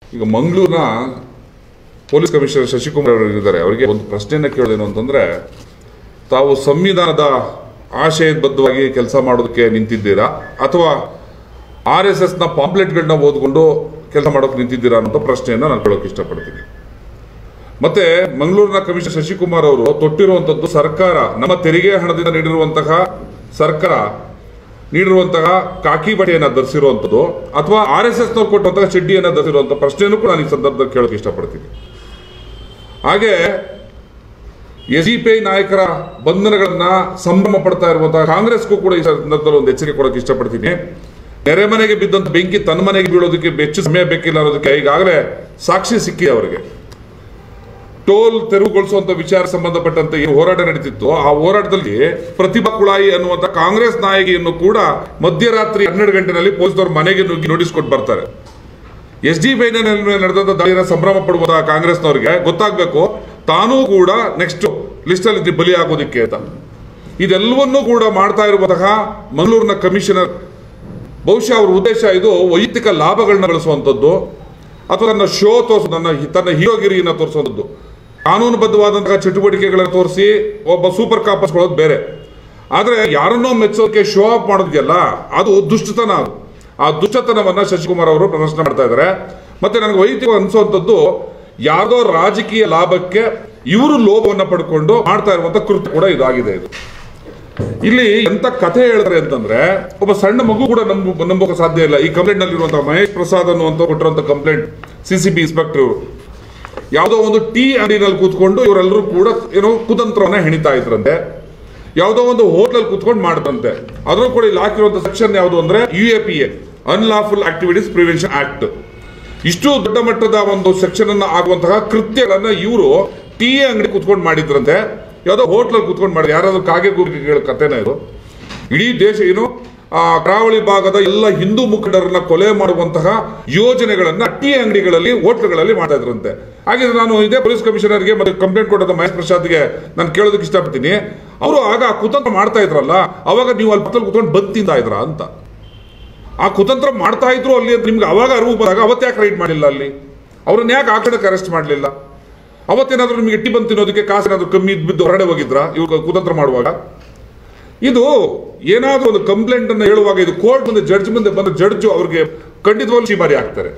ಈಗ ಮಂಗಳೂರಿನ police commissioner Shashikumar ಅವರು ಇದ್ದಾರೆ ಅವರಿಗೆ ಒಂದು ಪ್ರಶ್ನೆಯನ್ನ ಕೇಳೋದೇನು ಅಂತಂದ್ರೆ ತಾವು ಸಂವಿಧಾನದ ಆಶಯಬದ್ಧವಾಗಿ ಕೆಲಸ ಮಾಡೋದಕ್ಕೆ ನಿಂತಿದ್ದೀರಾ ಅಥವಾ ಆರ್ ಎಸ್ ಎಸ್ನ ಪಾಂಪ್ಲೆಟ್ಗಳನ್ನ ಓದ್ಕೊಂಡು ಕೆಲಸ ಮಾಡೋಕೆ ನಿಂತಿದ್ದೀರಾ ಅನ್ನೋ ಪ್ರಶ್ನೆಯನ್ನ ನಾನು ಕೇಳೋಕೆ ಇಷ್ಟಪಡ್ತೀನಿ ಮತ್ತೆ ಮಂಗಳೂರಿನ ಕಮಿಷನರ್ ಶಶಿಕುಮಾರ್ ಅವರು ತೊಟ್ಟಿರುವಂತದ್ದು ಸರ್ಕಾರ ನಮ್ಮ ತೆರಿಗೆ ಹಣದಿಂದ ನೀಡಿರುವಂತಹ ಸರ್ಕಾರ ನೀಡಿರುವಂತಹ ಕಾಕಿ ಬಟ್ಟೆಯನ್ನ ಧರಿಸಿರುವಂತದ್ದು ಅಥವಾ ಆರ್ ಎಸ್ ಎಸ್ ನವರು ಕೊಟ್ಟಂತಹ ಚಡ್ಡಿಯನ್ನ ಧರಿಸಿರುವಂತಹ ಪ್ರಶ್ನೆಯನ್ನು ಕೂಡ ನಾನು ಈ ಸಂದರ್ಭದಲ್ಲಿ ಕೇಳೋಕೆ ಇಷ್ಟಪಡ್ತೀನಿ ಹಾಗೆ ಎಸ್ ಡಿ ಪಿ ಐ ನಾಯಕರ ಬಂಧನಗಳನ್ನ ಸಂಭ್ರಮ ಪಡ್ತಾ ಇರುವಂತಹ ಕಾಂಗ್ರೆಸ್ಗೂ ಕೂಡ ಈ ಸಂದರ್ಭದಲ್ಲಿ ಒಂದು ಎಚ್ಚರಿಕೆ ಕೊಡೋಕೆ ಇಷ್ಟಪಡ್ತೀನಿ ನೆರೆ ಮನೆಗೆ ಬಿದ್ದಂತ ಬೆಂಕಿ ತನ್ನ ಮನೆಗೆ ಬೀಳೋದಕ್ಕೆ ಹೆಚ್ಚು ಸಮಯ ಬೇಕಿಲ್ಲ ಅನ್ನೋದಕ್ಕೆ ಈಗಾಗಲೇ ಸಾಕ್ಷಿ ಸಿಕ್ಕಿದೆ ಅವರಿಗೆ ಟೋಲ್ ತೆರವುಗೊಳಿಸುವಂತ ವಿಚಾರ ಸಂಬಂಧಪಟ್ಟಂತೆ ಏನು ಹೋರಾಟ ನಡೀತಿತ್ತು ಆ ಹೋರಾಟದಲ್ಲಿ ಪ್ರತಿಭಾ ಕುಳಾಯಿ ಅನ್ನುವಂತ ಕಾಂಗ್ರೆಸ್ ನಾಯಕಿಯನ್ನು ಕೂಡ ಮಧ್ಯರಾತ್ರಿ ಹನ್ನೆರಡು ಗಂಟೆನಲ್ಲಿ ಪೊಲೀಸರು ಮನೆಗೆ ನುಗ್ಗಿ ನೋಟಿಸ್ ಕೊಟ್ಟು ಬರ್ತಾರೆ ಎಸ್ ಡಿ ಬೈನ ನಡೆದಂತ ದಾಳಿನ ಸಂಭ್ರಮ ಪಡುವಂತಹ ಕಾಂಗ್ರೆಸ್ನವರಿಗೆ ಗೊತ್ತಾಗಬೇಕು ತಾನೂ ಕೂಡ ನೆಕ್ಸ್ಟ್ ಲಿಸ್ಟ್ ಅಲ್ಲಿ ಬಲಿ ಆಗೋದಿಕ್ಕೆ ಅಂತ ಇದೆಲ್ಲವನ್ನೂ ಕೂಡ ಮಾಡ್ತಾ ಇರುವಂತಹ ಮಂಗಳೂರಿನ ಕಮಿಷನರ್ ಬಹುಶಃ ಅವ್ರ ಉದ್ದೇಶ ಇದು ವೈಯಕ್ತಿಕ ಲಾಭಗಳನ್ನ ಗಳಿಸುವಂಥದ್ದು ಅಥವಾ ತನ್ನ ಶೋ ತೋರಿಸೋದು ನನ್ನ ತನ್ನ ಹೀರೋಗಿರಿಯನ್ನು ತೋರಿಸುವಂಥದ್ದು ಕಾನೂನುಬದ್ಧವಾದಂತಹ ಚಟುವಟಿಕೆಗಳನ್ನು ತೋರಿಸಿ ಒಬ್ಬ ಸೂಪರ್ ಕಾಪಸ್ಕೊಳ್ಳೋದು ಬೇರೆ ಆದರೆ ಯಾರನ್ನೋ ಮೆಚ್ಚೋಕೆ ಶೋ ಆಫ್ ಮಾಡೋದಿದೆಯಲ್ಲ ಅದು ದುಷ್ಟತನ ಅದು ಆ ದುಷ್ಟತನವನ್ನ ಶಶಿಕುಮಾರ್ ಅವರು ಪ್ರದರ್ಶನ ಮಾಡ್ತಾ ಇದ್ದಾರೆ ಮತ್ತೆ ನನಗೆ ವೈಯಕ್ತಿಕ ಅನಿಸುವಂಥದ್ದು ಯಾವುದೋ ರಾಜಕೀಯ ಲಾಭಕ್ಕೆ ಇವರು ಲೋಭವನ್ನ ಪಡ್ಕೊಂಡು ಮಾಡ್ತಾ ಇರುವಂತ ಕೃತ್ಯ ಕೂಡ ಇದಾಗಿದೆ ಇದು ಇಲ್ಲಿ ಎಂತ ಕಥೆ ಹೇಳ್ತಾರೆ ಅಂತಂದ್ರೆ ಒಬ್ಬ ಸಣ್ಣ ಮಗು ಕೂಡ ನಂಬ ನಂಬೋಕೆ ಸಾಧ್ಯ ಇಲ್ಲ ಈ ಕಂಪ್ಲೇಂಟ್ ನಲ್ಲಿ ಇರುವಂತಹ ಮಹೇಶ್ ಪ್ರಸಾದ್ ಅನ್ನುವಂತ ಕೊಟ್ಟಿರುವಂತ complaint C C B inspector ಇವರು ಯಾವುದೋ ಒಂದು ಟೀ ಅಂಗಡಿನಲ್ಲಿ ಕೂತ್ಕೊಂಡು ಇವರೆಲ್ಲರೂ ಕೂಡ ಏನೋ ಕುತಂತ್ರವನ್ನ ಹೆಣಿತಾ ಇದ್ರಂತೆ ಯಾವುದೋ ಒಂದು ಹೋಟ್ಲಲ್ಲಿ ಕೂತ್ಕೊಂಡು ಮಾಡ್ತಂತೆ ಅದರಲ್ಲೂ ಕೂಡ ಇಲ್ಲಿ ಹಾಕಿರುವಂತ ಸೆಕ್ಷನ್ ಯಾವುದು ಅಂದ್ರೆ U A P A unlawful activities prevention act ಇಷ್ಟು ದೊಡ್ಡ ಮಟ್ಟದ ಒಂದು ಸೆಕ್ಷನ್ ಅನ್ನ ಆಗುವಂತಹ ಕೃತ್ಯಗಳನ್ನ ಇವರು ಟೀ ಅಂಗಡಿ ಕೂತ್ಕೊಂಡು ಮಾಡಿದ್ರಂತೆ ಯಾವುದೋ ಹೋಟ್ಲಲ್ಲಿ ಕೂತ್ಕೊಂಡು ಮಾಡಿದ್ರು ಯಾರಾದ್ರೂ ಕಾಗೆ ಗೂಗಿಗಳ ಕಥೆನ ಇದು ಇಡೀ ದೇಶ ಏನು ಆ ಕರಾವಳಿ ಭಾಗದ ಎಲ್ಲ ಹಿಂದೂ ಮುಖಂಡರನ್ನ ಕೊಲೆ ಮಾಡುವಂತಹ ಯೋಜನೆಗಳನ್ನ ಟೀ ಅಂಗಡಿಗಳಲ್ಲಿ ಹೋಟ್ಲ್ಗಳಲ್ಲಿ ಮಾಡ್ತಾ ಇದ್ರಂತೆ ಹಾಗೆ ನಾನು ಇದೇ ಪೊಲೀಸ್ ಕಮಿಷನರ್ಗೆ ಮತ್ತೆ ಕಂಪ್ಲೇಂಟ್ ಕೊಟ್ಟದ ಮಹೇಶ್ ಪ್ರಸಾದ್ಗೆ ನಾನು ಕೇಳೋದಕ್ಕೆ ಇಷ್ಟಪಡ್ತೀನಿ ಅವರು ಆಗ ಆ ಕುತಂತ್ರ ಮಾಡ್ತಾ ಇದ್ರಲ್ಲ ಅವಾಗ ನೀವು ಅಲ್ಲಿ ಪಕ್ಕದಲ್ಲಿ ಕೂತ್ಕೊಂಡು ಬಂದ್ ತಿಂತಾ ಇದ್ರ ಅಂತ ಆ ಕುತಂತ್ರ ಮಾಡ್ತಾ ಇದ್ರು ಅಲ್ಲಿ ಅಂತ ನಿಮ್ಗೆ ಅವಾಗ ಅರಿವು ಬಂದಾಗ ಅವತ್ತು ಯಾಕೆ ರೈಡ್ ಮಾಡಿಲ್ಲ ಅಲ್ಲಿ ಅವ್ರನ್ನ ಯಾಕೆ ಆ ಕಡೆಗೆ ಅರೆಸ್ಟ್ ಮಾಡಲಿಲ್ಲ ಅವತ್ತೇನಾದ್ರೂ ನಿಮಗೆ ಟಿ ಬಂದು ತಿನ್ನೋದಕ್ಕೆ ಕಾಸೇನಾದ್ರೂ ಕಮ್ಮಿ ಇದ್ದು ಬಿದ್ದು ಹೊರಗಡೆ ಹೋಗಿದ್ರಾ ಇವ್ರು ಕುತಂತ್ರ ಮಾಡುವಾಗ ಇದು ಏನಾದ್ರೂ ಒಂದು ಕಂಪ್ಲೇಂಟ್ ಅನ್ನು ಹೇಳುವಾಗ ಇದು ಕೋರ್ಟ್ ಮುಂದೆ ಜಡ್ಜ್ ಮುಂದೆ ಬಂದ ಜಡ್ಜ್ ಅವ್ರಿಗೆ ಖಂಡಿತವಾಗ್ಲೂ ಚೀಮಾರಿ ಆಗ್ತಾರೆ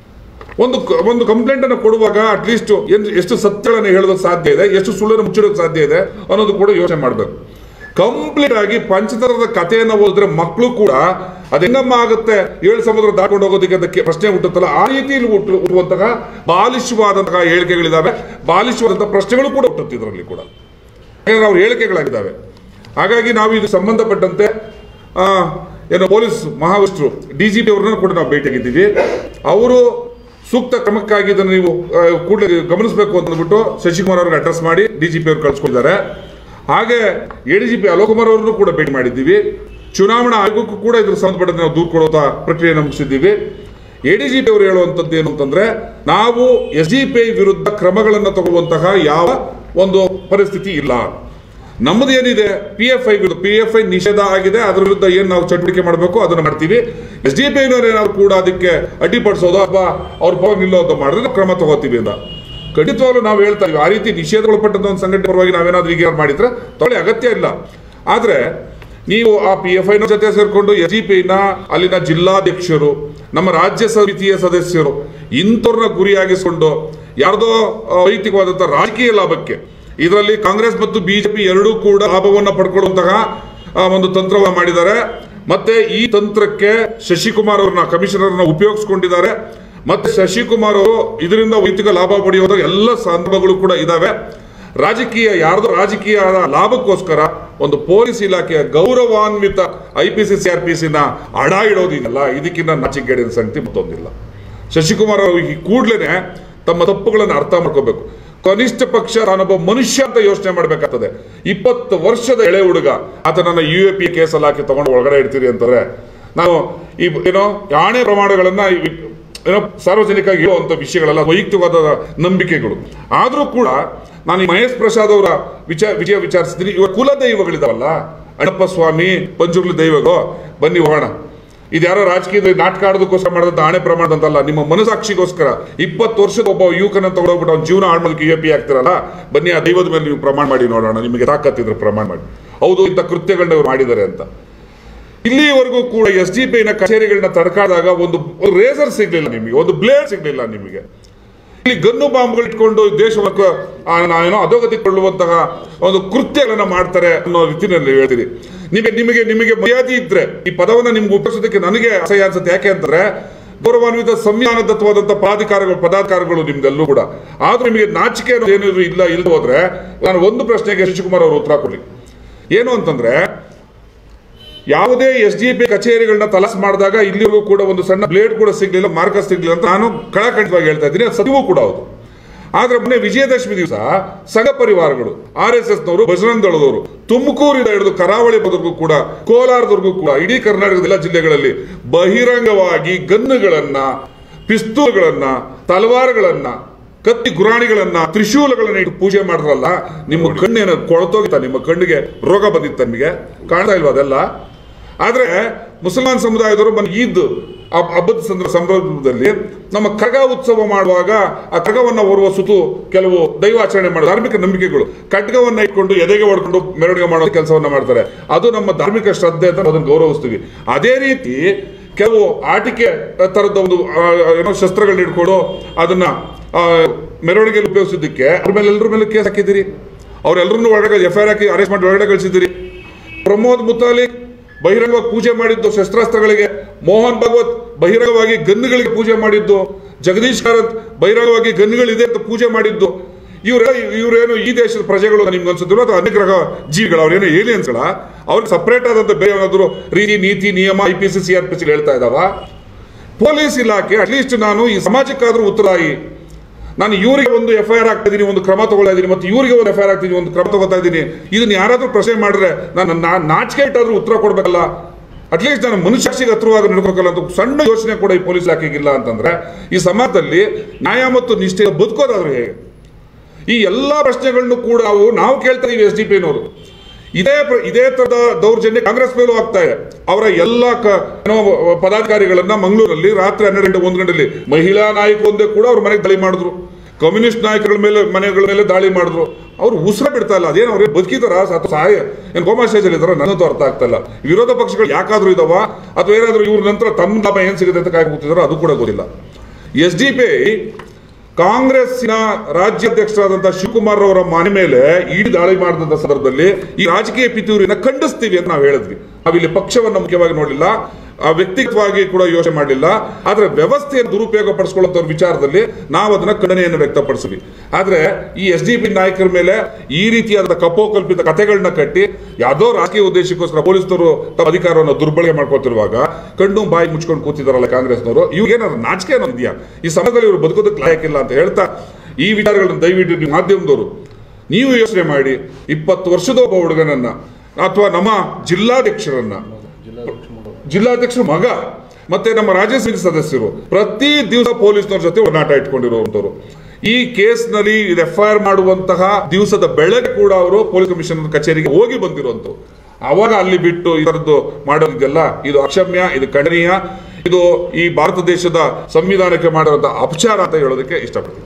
ಒಂದು ಕ- ಒಂದು ಕಂಪ್ಲೇಂಟ್ ಅನ್ನು ಕೊಡುವಾಗ ಅಟ್ಲೀಸ್ಟ್ ಎಷ್ಟು ಸತ್ಯಗಳನ್ನು ಹೇಳೋದಕ್ಕೆ ಸಾಧ್ಯ ಇದೆ ಎಷ್ಟು ಸುಳ್ಳನ್ನು ಮುಚ್ಚಿಡೋಕೆ ಸಾಧ್ಯ ಇದೆ ಅನ್ನೋದು ಕೂಡ ಯೋಚನೆ ಮಾಡಬೇಕು ಕಂಪ್ಲೀಟ್ ಆಗಿ ಪಂಚತಂತ್ರದ ಕಥೆಯನ್ನು ಓದಿದ್ರೆ ಮಕ್ಕಳು ಕೂಡ ಅದು ಹೆಂಗಮ್ಮ ಆಗುತ್ತೆ ಏಳು ಸಮುದ್ರ ದಾಟ್ಕೊಂಡು ಹೋಗೋದಕ್ಕೆ ಅದಕ್ಕೆ ಪ್ರಶ್ನೆ ಹುಟ್ಟುತ್ತಲ್ಲ ಆ ರೀತಿಯಲ್ಲಿ ಹುಟ್ಟು ಹುಟ್ಟುವಂತಹ ಬಾಲಿಶವಾದಂತಹ ಹೇಳಿಕೆಗಳಿದಾವೆ ಬಾಲಿಶವಾದಂತಹ ಪ್ರಶ್ನೆಗಳು ಕೂಡ ಹುಟ್ಟುತ್ತೆ ಇದರಲ್ಲಿ ಕೂಡ ಯಾಕಂದ್ರೆ ಅವ್ರ ಹೇಳಿಕೆಗಳಾಗಿದ್ದಾವೆ ಹಾಗಾಗಿ ನಾವು ಇದು ಸಂಬಂಧಪಟ್ಟಂತೆ ಆ, ಏನು ಪೊಲೀಸ್ ಮಹಾವಿಷ್ಟ್ರು ಡಿ ಜಿ ಪಿ ಅವ್ರನ್ನ ಕೂಡ ನಾವು ಭೇಟಿಯಾಗಿದ್ದೀವಿ ಅವರು ಸೂಕ್ತ ಕ್ರಮಕ್ಕಾಗಿ ಇದನ್ನು ನೀವು ಆ, ಕೂಡಲೇ ಗಮನಿಸಬೇಕು ಅಂತ ಅಂದ್ಬಿಟ್ಟು ಶಶಿಕುಮಾರ್ ಅವ್ರಿಗೆ ಅಡ್ರೆಸ್ ಮಾಡಿ ಡಿ ಜಿ ಪಿ ಅವ್ರು ಕಳ್ಸ್ಕೊಂಡಿದ್ದಾರೆ ಹಾಗೆ A D G P Alok Kumar ಅವ್ರನ್ನು ಕೂಡ ಭೇಟಿ ಮಾಡಿದ್ದೀವಿ ಚುನಾವಣಾ ಆಯೋಗಕ್ಕೂ ಕೂಡ ಇದ್ರ ಸಂಬಂಧಪಟ್ಟಂತೆ ನಾವು ದೂರು ಕೊಡುವಂತ ಪ್ರಕ್ರಿಯೆ ಮುಗಿಸಿದ್ದೀವಿ ಎ ಡಿ ಜಿ ಪಿ ಅವರು ಹೇಳುವಂಥದ್ದು ಏನು ಅಂತಂದ್ರೆ ನಾವು ಎಸ್ ಡಿ ಪಿ ಐ ವಿರುದ್ಧ ಕ್ರಮಗಳನ್ನು ತಗೊಳ್ಳುವಂತಹ ಯಾವ ಒಂದು ಪರಿಸ್ಥಿತಿ ಇಲ್ಲ ನಮ್ಮದು ಏನಿದೆ ಪಿ ಎಫ್ ಐ ವಿರುದ್ಧ ಪಿ ಎಫ್ ಐ ನಿಷೇಧ ಆಗಿದೆ ಅದರ ವಿರುದ್ಧ ಏನು ನಾವು ಚಟುವಟಿಕೆ ಮಾಡಬೇಕು ಅದನ್ನು ಮಾಡ್ತೀವಿ ಎಸ್ ಡಿ ಪಿ ಐನವ್ರು ಏನಾದ್ರು ಕೂಡ ಅದಕ್ಕೆ ಅಡ್ಡಿಪಡಿಸೋದು ಅಥವಾ ಅವ್ರ ಪರವಾಗಿ ನಿಲ್ಲೋದು ಮಾಡಿದ್ರೆ ನಾವು ಕ್ರಮ ತಗೋತೀವಿ ಅಂತ ಖಂಡಿತವಾಗ್ಲೂ ನಾವು ಹೇಳ್ತಾ ಇದೀವಿ ಆ ರೀತಿ ನಿಷೇಧಗೊಳಪಟ್ಟಂತ ಒಂದು ಸಂಘಟನೆ ಪರವಾಗಿ ನಾವೇನಾದ್ರೂ ಈಗ ಮಾಡಿದ್ರೆ ತೊಗೊಳ್ಳಿ ಅಗತ್ಯ ಇಲ್ಲ ಆದ್ರೆ ನೀವು ಆ ಪಿ ಎಫ್ ಐನ ಜೊತೆ ಸೇರ್ಕೊಂಡು ಎಸ್ ಜಿ ಪಿನ ಅಲ್ಲಿನ ಜಿಲ್ಲಾಧ್ಯಕ್ಷರು ನಮ್ಮ ರಾಜ್ಯ ಸಮಿತಿಯ ಸದಸ್ಯರು ಇಂಥವ್ರನ್ನ ಗುರಿಯಾಗಿಸಿಕೊಂಡು ಯಾರ್ದೋ ಆ, ವೈಯಕ್ತಿಕವಾದಂತಹ ರಾಜಕೀಯ ಲಾಭಕ್ಕೆ ಇದರಲ್ಲಿ ಕಾಂಗ್ರೆಸ್ ಮತ್ತು ಬಿಜೆಪಿ ಎರಡೂ ಕೂಡ ಲಾಭವನ್ನ ಪಡ್ಕೊಳ್ಳುವಂತಹ ಆ, ಒಂದು ತಂತ್ರವನ್ನು ಮಾಡಿದ್ದಾರೆ ಮತ್ತೆ ಈ ತಂತ್ರಕ್ಕೆ ಶಶಿಕುಮಾರ್ ಅವ್ರನ್ನ ಕಮಿಷನರ್ನ ಉಪಯೋಗಿಸ್ಕೊಂಡಿದ್ದಾರೆ ಮತ್ತೆ ಶಶಿಕುಮಾರ್ ಅವರು ಇದರಿಂದ ವೈಯಕ್ತಿಕ ಲಾಭ ಪಡೆಯುವ ಎಲ್ಲ ಸಂದರ್ಭಗಳು ಕೂಡ ಇದಾವೆ ರಾಜಕೀಯ ಯಾರ್ದೋ ರಾಜಕೀಯ ಲಾಭಕ್ಕೋಸ್ಕರ ಒಂದು ಪೊಲೀಸ್ ಇಲಾಖೆಯ ಗೌರವಾನ್ವಿತ I P C C R P C ಅಡ ಇಡೋದಿದೆಯಲ್ಲ ಇದಕ್ಕಿಂತ ನಾಚಿಕೆಗೇಡಿನ ಸಂಗತಿ ಮತ್ತೊಂದಿಲ್ಲ ಶಶಿಕುಮಾರ್ ಅವರು ಈ ಕೂಡಲೇ ತಮ್ಮ ತಪ್ಪುಗಳನ್ನು ಅರ್ಥ ಮಾಡ್ಕೋಬೇಕು ಕನಿಷ್ಠ ಪಕ್ಷ ನಾನೊಬ್ಬ ಮನುಷ್ಯ ಅಂತ ಯೋಚನೆ ಮಾಡಬೇಕಾಗ್ತದೆ ಇಪ್ಪತ್ತು ವರ್ಷದ ಎಳೆ ಹುಡುಗ ಆತನನ್ನ ಯು ಎ ಪಿ ಕೇಸಲ್ಲಿ ಹಾಕಿ ತಗೊಂಡು ಒಳಗಡೆ ಇಡ್ತೀರಿ ಅಂತಂದ್ರೆ ನಾವು ಈ ಏನೋ ಆಣೆ ಪ್ರಮಾಣಗಳನ್ನ ಈ- ಏನೋ ಸಾರ್ವಜನಿಕವಾಗಿ ಹೇಳುವಂತ ವಿಷಯಗಳೆಲ್ಲ ವೈಯಕ್ತಿಕವಾದ ನಂಬಿಕೆಗಳು ಆದರೂ ಕೂಡ ನಾನು ಈ ಮಹೇಶ್ ಪ್ರಸಾದ್ ಅವರ ವಿಚಾರ ವಿಜಯ ವಿಚಾರಿಸಿದ್ದೀನಿ ಇವ ಕುಲ ದೈವಗಳಿದಾವಲ್ಲ ಅಣ್ಣಪ್ಪ ಸ್ವಾಮಿ ಪಂಜುರ್ಲಿ ದೈವಗಳು ಬನ್ನಿ ಹೋಗೋಣ ಇದು ಯಾರೋ ರಾಜಕೀಯದಲ್ಲಿ ನಾಟಕ ಆಡೋದಕ್ಕೋಸ್ಕರ ಮಾಡಿದಂತ ಹಣೆ ಪ್ರಮಾಣ ಅಂತಲ್ಲ ನಿಮ್ಮ ಮನಸಾಕ್ಷಿಗೋಸ್ಕರ ಇಪ್ಪತ್ತು ವರ್ಷದ ಒಬ್ಬ ಯುವಕನ ತಗೊಂಡೋಗ್ಬಿಟ್ಟು ಅವ್ನ ಜೀವನ ಹಾಳು ಮಾಡೋದಕ್ಕೆ ಯು ಪಿ ಆಗ್ತಿರಲ್ಲ ಬನ್ನಿ ಆ ದೈವದ ಮೇಲೆ ನೀವು ಪ್ರಮಾಣ ಮಾಡಿ ನೋಡೋಣ ನಿಮಗೆ ತಾಕತ್ತಿದ್ರೆ ಪ್ರಮಾಣ ಮಾಡಿ ಹೌದು ಇಂಥ ಕೃತ್ಯಗಳನ್ನ ಇವ್ರು ಮಾಡಿದ್ದಾರೆ ಅಂತ ಇಲ್ಲಿವರೆಗೂ ಕೂಡ ಎಸ್ ಡಿ ಪಿ ನ ಕಚೇರಿಗಳನ್ನ ತಡ್ಕಾದಾಗ ಒಂದು ರೇಸರ್ ಸಿಗ್ಲಿಲ್ಲ ನಿಮಗೆ ಒಂದು ಬ್ಲೇಡ್ ಸಿಗ್ಲಿಲ್ಲ ನಿಮಗೆ ಇಲ್ಲಿ ಗನ್ನು ಬಾಂಬ್ಗಳು ಇಟ್ಕೊಂಡು ದೇಶವನ್ನು ಆ, ನಾವೇನೋ ಅಧೋಗತಿ ಕೊಳ್ಳುವಂತಹ ಒಂದು ಕೃತ್ಯಗಳನ್ನ ಮಾಡ್ತಾರೆ ಅನ್ನೋ ರೀತಿಯಲ್ಲಿ ಹೇಳ್ತೀರಿ ನಿಮಗೆ ನಿಮಗೆ ನಿಮಗೆ ಮರ್ಯಾದೆ ಇದ್ರೆ ಈ ಪದವನ್ನ ನಿಮ್ಗೆ ಉಪಯೋಗಿಸೋದಕ್ಕೆ ನನಗೆ ಅಸಹ್ಯ ಅನ್ಸುತ್ತೆ ಯಾಕೆ ಅಂತಂದ್ರೆ ಗೌರವಾನ್ವಿತ ಸಂವಿಧಾನದತ್ವವಾದಂಥ ಪದಾಧಿಕಾರಿಗಳು ಪದಾಧಿಕಾರಿಗಳು ನಿಮ್ದೆಲ್ಲೂ ಕೂಡ ಆದ್ರೂ ನಿಮಗೆ ನಾಚಿಕೆ ಅನ್ನೋದು ಏನಿದ್ರು ಇಲ್ಲ ಇಲ್ಲ ಹೋದ್ರೆ ನಾನು ಒಂದು ಪ್ರಶ್ನೆಗೆ ಶಿವಕುಮಾರ್ ಅವರು ಉತ್ತರ ಕೊಡ್ಲಿ ಏನು ಅಂತಂದ್ರೆ ಯಾವುದೇ ಎಸ್ ಡಿ ಪಿ ಕಚೇರಿಗಳನ್ನ ತಲಸ್ ಮಾಡಿದಾಗ ಇಲ್ಲಿವರೆಗೂ ಕೂಡ ಒಂದು ಸಣ್ಣ ಬ್ಲೇಡ್ ಕೂಡ ಸಿಗ್ಲಿಲ್ಲ ಮಾರ್ಕಸ್ ಸಿಗ್ಲಿಲ್ಲ ಅಂತ ನಾನು ಕಳಕಂಠವಾಗಿ ಹೇಳ್ತಾ ಇದ್ದೀನಿ ಅದು ಸತ್ಯವೂ ಕೂಡ ಹೌದು ಆದ್ರೆ ಮೊನ್ನೆ ವಿಜಯದಶಮಿ ದಿವಸ ಸಂಘ ಪರಿವಾರಗಳು ಆರ್ ಎಸ್ ಎಸ್ ನವರು ಬಜರಂಗ ದಳದವರು ತುಮಕೂರಿಂದ ಹಿಡಿದು ಕರಾವಳಿ ಬದರ್ಗೂ ಕೂಡ ಕೋಲಾರದವರೆಗೂ ಕೂಡ ಇಡೀ ಕರ್ನಾಟಕದ ಎಲ್ಲ ಜಿಲ್ಲೆಗಳಲ್ಲಿ ಬಹಿರಂಗವಾಗಿ ಗನ್ನುಗಳನ್ನ ಪಿಸ್ತೂಲ್ಗಳನ್ನ ತಲವಾರುಗಳನ್ನ ಕತ್ತಿ ಗುರಾಣಿಗಳನ್ನ ತ್ರಿಶೂಲಗಳನ್ನ ಇಟ್ಟು ಪೂಜೆ ಮಾಡಿದ್ರಲ್ಲ ನಿಮ್ಮ ಕಣ್ಣೇನ ಕೊಳತೋಗಿತ್ತ ನಿಮ್ಮ ಕಣ್ಣಿಗೆ ರೋಗ ಬಂದಿತ್ತ ನಿಮಗೆ ಕಾಣ್ತಾ ಇಲ್ವಾ ಅದೆಲ್ಲ ಆದ್ರೆ ಮುಸಲ್ಮಾನ್ ಸಮುದಾಯದವರು ಮನೆ ಈದ್ ಹಬ್- ಹಬ್ಬದ ಸಂದರ್ಭ ಸಂದರ್ಭದಲ್ಲಿ ನಮ್ಮ ಖರ್ಗ ಉತ್ಸವ ಮಾಡುವಾಗ ಆ ಖರ್ಗವನ್ನ ಹೊರುವ ಸುತ್ತು ಕೆಲವು ದೈವಾಚರಣೆ ಮಾಡೋ ಧಾರ್ಮಿಕ ನಂಬಿಕೆಗಳು ಖಡ್ಗವನ್ನ ಇಟ್ಕೊಂಡು ಎದೆಗೆ ಹೊಡ್ಕೊಂಡು ಮೆರವಣಿಗೆ ಮಾಡೋ ಕೆಲಸವನ್ನ ಮಾಡ್ತಾರೆ ಅದು ನಮ್ಮ ಧಾರ್ಮಿಕ ಶ್ರದ್ಧೆ ಅಂತ ಅದನ್ನು ಗೌರವಿಸ್ತೀವಿ ಅದೇ ರೀತಿ ಕೆಲವು ಆಟಿಕೆ ತರದ ಒಂದು ಆ, ಏನೋ ಶಸ್ತ್ರಗಳನ್ನ ಇಟ್ಕೊಂಡು ಅದನ್ನ ಆ, ಮೆರವಣಿಗೆಯಲ್ಲಿ ಉಪಯೋಗಿಸಿದ್ದಕ್ಕೆ ಅವ್ರ ಮೇಲೆ ಎಲ್ಲರ ಮೇಲೆ ಕೇಸ್ ಹಾಕಿದ್ದೀರಿ ಅವ್ರೆಲ್ಲರನ್ನೂ ಒಳಗಡೆ ಎಫ್ ಐ ಆರ್ ಹಾಕಿ ಅರೆಸ್ಟ್ ಮಾಡಿ ಒಳಗಡೆ ಕಳಿಸಿದ್ದೀರಿ ಪ್ರಮೋದ್ ಮುತಾಲಿಕ್ ಬಹಿರಂಗವಾಗಿ ಪೂಜೆ ಮಾಡಿದ್ದು ಶಸ್ತ್ರಾಸ್ತ್ರಗಳಿಗೆ ಮೋಹನ್ ಭಾಗವತ್ ಬಹಿರಂಗವಾಗಿ ಗನ್ನುಗಳಿಗೆ ಪೂಜೆ ಮಾಡಿದ್ದು ಜಗದೀಶ್ ಕಾರತ್ ಬಹಿರಂಗವಾಗಿ ಗನ್ನುಗಳಿದೆ ಅಂತ ಪೂಜೆ ಮಾಡಿದ್ದು ಇವರ ಇವರೇನು ಈ ದೇಶದ ಪ್ರಜೆಗಳು ನಿಮ್ಗೆ ಅನ್ಸುತ್ತಿರೋ ಅಥವಾ ಅನ್ಯಗ್ರಹ ಜೀವಿಗಳು ಅವ್ರೇನು ಏಲಿಯನ್ಸ್ಗಳ ಅವ್ರಿಗೆ ಸಪರೇಟ್ ಆದಂತ ಬೇರೆ ಏನಾದ್ರು ರೀತಿ ನೀತಿ ನಿಯಮ I P C C R P C ಹೇಳ್ತಾ ಇದಾವ ಪೊಲೀಸ್ ಇಲಾಖೆ ಅಟ್ಲೀಸ್ಟ್ ನಾನು ಈ ಸಮಾಜಕ್ಕಾದ್ರೂ ಉತ್ತರಾಯಿ ನಾನು ಇವರಿಗೆ ಒಂದು ಎಫ್ ಐ ಆರ್ ಆಗ್ತಾ ಇದೀನಿ ಒಂದು ಕ್ರಮ ತಗೊಳ್ತಾ ಇದ್ದೀನಿ ಮತ್ತು ಇವರಿಗೆ ಒಂದು ಎಫ್ ಐ ಆರ್ ಆಗ್ತಿದ್ದೀನಿ ಒಂದು ಕ್ರಮ ತಗೋತಾ ಇದ್ದೀನಿ ಇದನ್ನ ಯಾರಾದ್ರೂ ಪ್ರಶ್ನೆ ಮಾಡಿದ್ರೆ ನಾನು ನಾ- ನಾಚಿಕೆ ಇಟ್ಟಾದ್ರೂ ಉತ್ತರ ಕೊಡ್ಬೇಕಲ್ಲ ಅಟ್ಲೀಸ್ಟ್ ನಾನು ಮನುಷ್ಯಾಕ್ಷಿಗೆ ಹತ್ರವಾಗಿ ನಡ್ಕೋಬೇಕಲ್ಲ ಅಂತ ಸಣ್ಣ ಯೋಚನೆ ಕೂಡ ಈ ಪೊಲೀಸ್ ಇಲಾಖೆಗಿಲ್ಲ ಅಂತಂದ್ರೆ ಈ ಸಮಾಜದಲ್ಲಿ ನ್ಯಾಯ ಮತ್ತು ನಿಷ್ಠೆ ಬದುಕೋದಾದ್ರೂ ಹೇಗೆ ಈ ಎಲ್ಲ ಪ್ರಶ್ನೆಗಳನ್ನು ಕೂಡ ನಾವು ನಾವು ಕೇಳ್ತಾ ಇದೀವಿ ಎಸ್ ಡಿ ಪಿನವರು ಇದೇ ಪ್ರ- ಇದೇ ತರದ ದೌರ್ಜನ್ಯ ಕಾಂಗ್ರೆಸ್ ಮೇಲೂ ಆಗ್ತಾ ಇದೆ ಅವರ ಎಲ್ಲ ಕ- ಏನೋ ಪದಾಧಿಕಾರಿಗಳನ್ನ ಮಂಗಳೂರಲ್ಲಿ ರಾತ್ರಿ ಹನ್ನೆರಡು ಗಂಟೆ ಒಂದು ಗಂಟೆಯಲ್ಲಿ ಮಹಿಳಾ ನಾಯಕರೊಂದೇ ಕೂಡ ಅವ್ರ ಮನೆಗೆ ದಾಳಿ ಮಾಡಿದ್ರು ಕಮ್ಯುನಿಸ್ಟ್ ನಾಯಕರ ಮೇಲೆ ಮನೆಗಳ ಮೇಲೆ ದಾಳಿ ಮಾಡಿದ್ರು ಅವ್ರು ಉಸಿರ ಬಿಡ್ತಾ ಇಲ್ಲ ಅದೇನು ಅವ್ರಿಗೆ ಬದುಕಿದಾರ ಅಥವಾ ಸಹಾಯ ಏನು ಕೋಮಾ ಸ್ಟೇಜ್ ಇದಾರ ನನ್ನದು ಅರ್ಥ ಆಗ್ತಾ ಇಲ್ಲ ವಿರೋಧ ಪಕ್ಷಗಳು ಯಾಕಾದ್ರೂ ಇದಾವ ಅಥವಾ ಏನಾದ್ರೂ ಇವ್ರ ನಂತರ ತಮ್ಮ ಲಾಭ ಏನ್ ಸಿಗುತ್ತೆ ಅಂತ ಕಾಯ್ದು ಕೂತಿದಾರೋ ಅದು ಕೂಡ ಗೊತ್ತಿಲ್ಲ ಎಸ್ ಡಿ ಪಿ ಕಾಂಗ್ರೆಸ್ಸಿನ ರಾಜ್ಯಾಧ್ಯಕ್ಷರಾದಂತಹ ಶಿವಕುಮಾರ್ ಅವರ ಮನೆ ಮೇಲೆ ಇಡೀ ದಾಳಿ ಮಾಡಿದಂತ ಸಂದರ್ಭದಲ್ಲಿ ಈ ರಾಜಕೀಯ ಪಿತೂರಿನ ಖಂಡಿಸ್ತೀವಿ ಅಂತ ನಾವು ಹೇಳಿದ್ವಿ ನಾವಿಲ್ಲಿ ಪಕ್ಷವನ್ನ ಮುಖ್ಯವಾಗಿ ನೋಡಲಿಲ್ಲ ಆ ವ್ಯಕ್ತಿಗತವಾಗಿ ಕೂಡ ಯೋಚನೆ ಮಾಡಲಿಲ್ಲ ಆದ್ರೆ ವ್ಯವಸ್ಥೆಯನ್ನು ದುರುಪಯೋಗ ಪಡಿಸ್ಕೊಳ್ಳುವಂತ ವಿಚಾರದಲ್ಲಿ ನಾವು ಅದನ್ನ ಖಂಡನೆಯನ್ನು ವ್ಯಕ್ತಪಡಿಸಿದ್ವಿ ಆದ್ರೆ ಈ ಎಸ್ ಡಿ ಪಿ ನಾಯಕರ ಮೇಲೆ ಈ ರೀತಿಯಾದ ಕಪೋಕಲ್ಪಿತ ಕಥೆಗಳನ್ನ ಕಟ್ಟಿ ಯಾವುದೋ ರಾಜಕೀಯ ಉದ್ದೇಶಕ್ಕೋಸ್ಕರ ಪೊಲೀಸರು ತಮ್ಮ ಅಧಿಕಾರವನ್ನು ದುರ್ಬಳಕೆ ಮಾಡ್ಕೊತಿರುವಾಗ ಕಣ್ಣು ಬಾಯಿ ಮುಚ್ಕೊಂಡು ಕೂತಿದಾರಲ್ಲ ಕಾಂಗ್ರೆಸ್ನವರು ಇವ್ರಿಗೇನಾದ್ರು ನಾಚಿಕೆ ಅನ್ನೋದು ಇದೆಯಾ ಈ ಸಮಾಜದಲ್ಲಿ ಇವರು ಬದುಕೋದಕ್ಕೆ ಲಾಯಕ್ಕಿಲ್ಲ ಅಂತ ಹೇಳ್ತಾ ಈ ವಿಚಾರಗಳನ್ನು ದಯವಿಟ್ಟು ನೀವು ಮಾಧ್ಯಮದವರು ನೀವು ಯೋಚನೆ ಮಾಡಿ ಇಪ್ಪತ್ತು ವರ್ಷದ ಒಬ್ಬ ಹುಡುಗನನ್ನ ಅಥವಾ ನಮ್ಮ ಜಿಲ್ಲಾಧ್ಯಕ್ಷರನ್ನ ಜಿಲ್ಲಾಧ್ಯಕ್ಷರ ಮಗ ಮತ್ತೆ ನಮ್ಮ ರಾಜ್ಯಸಭೆ ಸದಸ್ಯರು ಪ್ರತಿ ದಿವಸ ಪೊಲೀಸ್ನವ್ರ ಜೊತೆ ಒಡನಾಟ ಇಟ್ಕೊಂಡಿರುವಂತವ್ರು ಈ ಕೇಸ್ನಲ್ಲಿ ಇದು ಎಫ್ ಐ ಆರ್ ಮಾಡುವಂತಹ ದಿವಸದ ಬೆಳಗ್ಗೆ ಕೂಡ ಅವರು ಪೊಲೀಸ್ ಕಮಿಷನರ್ ಕಚೇರಿಗೆ ಹೋಗಿ ಬಂದಿರುವಂತವ್ರು ಅವಾಗ ಅಲ್ಲಿ ಬಿಟ್ಟು ಈ ಥರದ್ದು ಮಾಡೋದಿದೆಲ್ಲ ಇದು ಅಕ್ಷಮ್ಯ ಇದು ಖಂಡನೀಯ ಇದು ಈ ಭಾರತ ದೇಶದ ಸಂವಿಧಾನಕ್ಕೆ ಮಾಡಿರುವಂತಹ ಅಪಚಾರ ಅಂತ ಹೇಳೋದಕ್ಕೆ ಇಷ್ಟಪಡ್ತೀನಿ